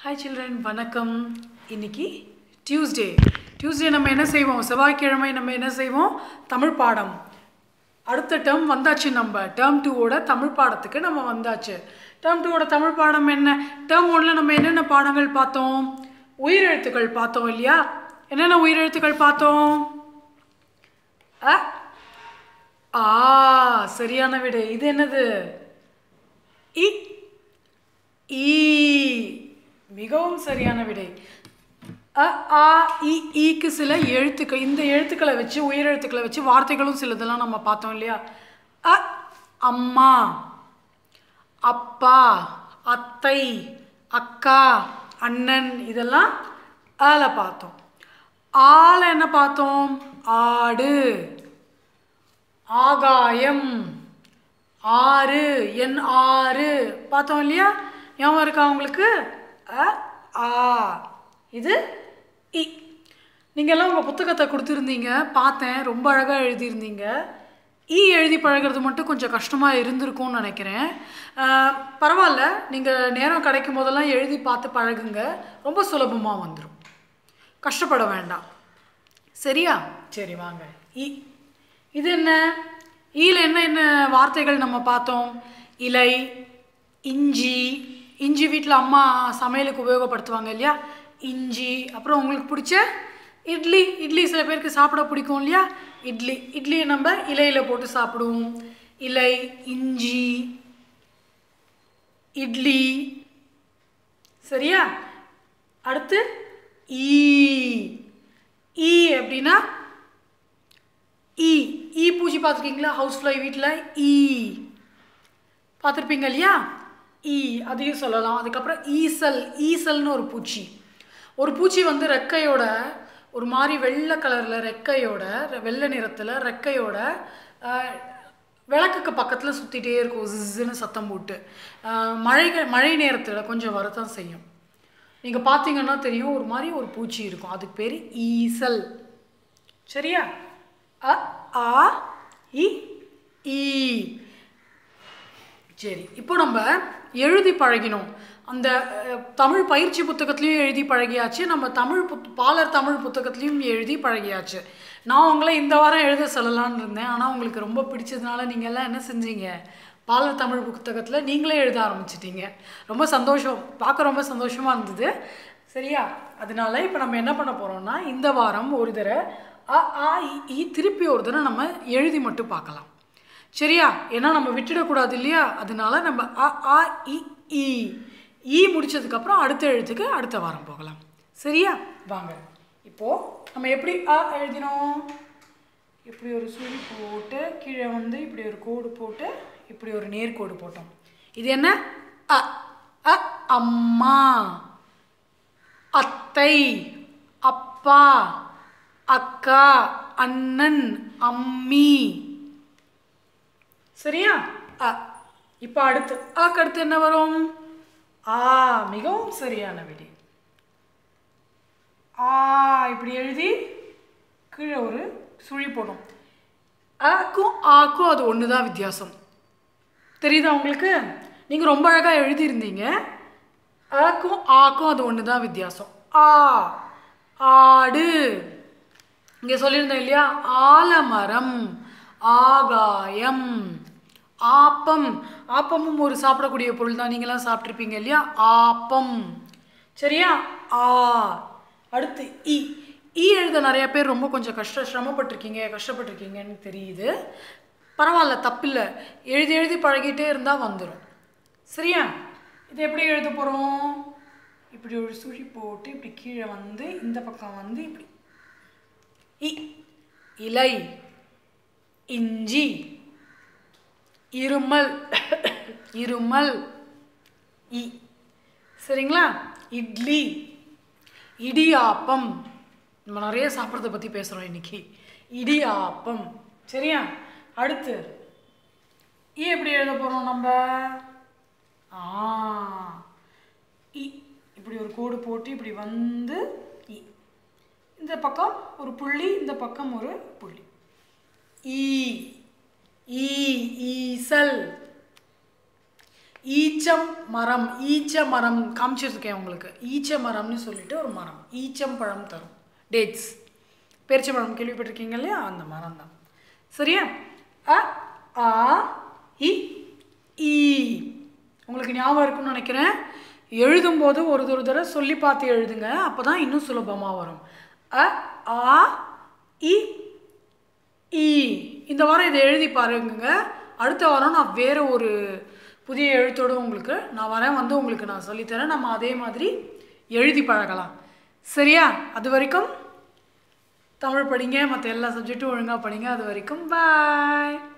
hi children வணக்கம் இன்னைக்கு Tuesday Tuesday நம்ம என்ன செய்வோம் செவ்வாய்க்கிழமை நம்ம என்ன செய்வோம் தமிழ் பாடம் அடுத்த டேர்ம் வந்தாச்சு நம்ம டேர்ம் டூவோட தமிழ் பாடத்துக்கு நம்ம வந்தாச்சு டேர்ம் டூவோட தமிழ் பாடம் என்ன டேர்ம் ஒன்றில் நம்ம என்னென்ன பாடங்கள் பார்த்தோம் உயிரெழுத்துக்கள் பார்த்தோம் இல்லையா என்னென்ன உயிரெழுத்துக்கள் பார்த்தோம் அ ஆ சரியான விடு இது என்னது இ ஈ மிகவும் சரியான விடை அ ஆ இ ஈக்கு சில எழுத்துக்கள் இந்த எழுத்துக்களை வச்சு உயிரெழுத்துக்களை வச்சு வார்த்தைகளும் சிலதெல்லாம் நம்ம பார்த்தோம் இல்லையா அ அம்மா அப்பா அத்தை அக்கா அண்ணன் இதெல்லாம் ஆல பார்த்தோம் ஆல என்ன பார்த்தோம் ஆடு ஆகாயம் ஆறு என் ஆறு பார்த்தோம் இல்லையா ஞாபகம் இருக்கா உங்களுக்கு அ ஆ இது இ நீங்கள்லாம் உங்கள் புத்தகத்தை கொடுத்துருந்தீங்க பார்த்தேன் ரொம்ப அழகாக எழுதியிருந்தீங்க ஈ எழுதி பழகிறது மட்டும் கொஞ்சம் கஷ்டமாக இருந்திருக்கும்னு நினைக்கிறேன் அஹ், பரவாயில்ல நீங்கள் நேரம் கிடைக்கும் போதெல்லாம் எழுதி பார்த்து பழகுங்க ரொம்ப சுலபமாக வந்துடும் கஷ்டப்பட வேண்டாம் சரியா சரி வாங்க இ இது என்ன ஈல என்ன என்ன வார்த்தைகள் நம்ம பார்த்தோம் இலை இஞ்சி இஞ்சி வீட்டில் அம்மா சமையலுக்கு உபயோகப்படுத்துவாங்க இல்லையா இஞ்சி அப்புறம் உங்களுக்கு பிடிச்ச இட்லி இட்லி சில பேருக்கு சாப்பிட பிடிக்கும் இல்லையா இட்லி இட்லியை நம்ம இலையில் போட்டு சாப்பிடுவோம் இலை இஞ்சி இட்லி சரியா அடுத்து ஈ ஈ அப்படின்னா ஈ ஈ பூச்சி பார்த்துருக்கீங்களா ஹவுஸ் ஃப்ளை வீட்டில் ஈ பார்த்துருப்பீங்க இல்லையா ஈ அதையும் சொல்லலாம் அதுக்கப்புறம் ஈசல் ஈசல்னு ஒரு பூச்சி ஒரு பூச்சி வந்து ரெக்கையோட ஒரு மாதிரி வெள்ளை கலரில் ரெக்கையோட ரெ- வெள்ளை நிறத்தில் ரெக்கையோட ஆஹ், விளக்குக்கு பக்கத்தில் சுற்றிட்டே இருக்கும் ஜிஸ்ஸுன்னு சத்தம் போட்டு ஆஹ், மழை மழை நேரத்தில் கொஞ்சம் வரத்தான் செய்யும் நீங்கள் பார்த்தீங்கன்னா தெரியும் ஒரு மாதிரி ஒரு பூச்சி இருக்கும் அதுக்கு பேர் ஈசல் சரியா அ ஆ இ ஈ சரி இப்போ நம்ம எழுதி பழகினோம் அந்த அஹ், தமிழ் பயிற்சி புத்தகத்துலேயும் எழுதி பழகியாச்சு நம்ம தமிழ் புத் பாலர் தமிழ் புத்தகத்துலேயும் எழுதி பழகியாச்சு நான் உங்களை இந்த வாரம் எழுத சொல்லலாம்னு இருந்தேன் ஆனால் உங்களுக்கு ரொம்ப பிடிச்சதுனால நீங்கள் எல்லாம் என்ன செஞ்சீங்க பாலர் தமிழ் புத்தகத்தில் நீங்களே எழுத ஆரம்பிச்சிட்டீங்க ரொம்ப சந்தோஷம் பார்க்க ரொம்ப சந்தோஷமாக இருந்தது சரியா அதனால இப்போ நம்ம என்ன பண்ண போகிறோம்னா இந்த வாரம் ஒரு தடவை அ ஆ இ, ஈ திருப்பி ஒரு தடவை நம்ம எழுதி மட்டும் பார்க்கலாம் சரியா ஏன்னா நம்ம விட்டுடக்கூடாது இல்லையா அதனால நம்ம அ ஆ இ ஈ ஈ முடிச்சதுக்கப்புறம் அடுத்த எழுத்துக்கு அடுத்த வாரம் போகலாம் சரியா வாங்க இப்போது நம்ம எப்படி அ எழுதினோம் இப்படி ஒரு சுழி போட்டு கீழே வந்து இப்படி ஒரு கோடு போட்டு இப்படி ஒரு நேர்கோடு போட்டோம் இது என்ன அ அ அம்மா அத்தை அப்பா அக்கா அண்ணன் அம்மி சரியா அ இப்போ அடுத்து அக்கு அடுத்து என்ன வரும் ஆ மிகவும் சரியான விடை ஆ இப்படி எழுதி கீழே ஒரு சுழி போடும் அக்கும் ஆக்கும் அது ஒன்று தான் வித்தியாசம் தெரியுதா உங்களுக்கு நீங்கள் ரொம்ப அழகாக எழுதியிருந்தீங்க அக்கும் ஆக்கும் அது ஒன்று தான் வித்தியாசம் ஆ ஆடு இங்கே சொல்லியிருந்தேன் இல்லையா ஆலமரம் ஆகாயம் ஆப்பம் ஆப்பமும் ஒரு சாப்பிடக்கூடிய பொருள் தான் நீங்களாம் சாப்பிட்ருப்பீங்க இல்லையா ஆப்பம் சரியா ஆ அடுத்து இ ஈ எழுத நிறைய பேர் ரொம்ப கொஞ்சம் கஷ்ட சிரமப்பட்டிருக்கீங்க கஷ்டப்பட்டிருக்கீங்கன்னு தெரியுது பரவாயில்ல தப்பில்லை எழுதி எழுதி பழகிட்டே இருந்தால் வந்துடும் சரியா இது எப்படி எழுத போகிறோம் இப்படி ஒரு சுழி போட்டு இப்படி கீழே வந்து இந்த பக்கம் வந்து இப்படி இ இலை இஞ்சி இருமல் இருமல் இ சரிங்களா இட்லி இடியாப்பம் நம்ம நிறைய சாப்பிட்றத பற்றி பேசுகிறோம் இன்னைக்கு இடியாப்பம் சரியா அடுத்து இ எப்படி எழுத போகிறோம் நம்ம ஆ இ இப்படி ஒரு கோடு போட்டு இப்படி வந்து இ இந்த பக்கம் ஒரு புள்ளி இந்த பக்கம் ஒரு புள்ளி ஈ ஈ ஈசல் ஈச்சம் மரம் ஈச்ச மரம் காமிச்சிருக்கேன் உங்களுக்கு ஈச்ச மரம்னு சொல்லிட்டு ஒரு மரம் ஈச்சம் பழம் தரும் டேட்ஸ் பேரிச்சம்பழம் கேள்விப்பட்டிருக்கீங்க இல்லையா அந்த மரம் தான் சரியா அ ஆ இ ஈ உங்களுக்கு ஞாபகம் இருக்கும்னு நினைக்கிறேன் எழுதும்போது ஒரு ஒரு தடவை சொல்லி பார்த்து எழுதுங்க அப்போ தான் இன்னும் சுலபமாக வரும் அ ஆ இ ஈ இந்த வாரம் இதை எழுதி பாருங்க அடுத்த வாரம் நான் வேறு ஒரு புதிய எழுத்தோடு உங்களுக்கு நான் வரேன் வந்து உங்களுக்கு நான் சொல்லித்தரேன் நம்ம அதே மாதிரி எழுதி பழகலாம் சரியா அது வரைக்கும் தமிழ் படிங்க மற்ற எல்லா சப்ஜெக்ட்டும் ஒழுங்காக படிங்க அது வரைக்கும் பாய்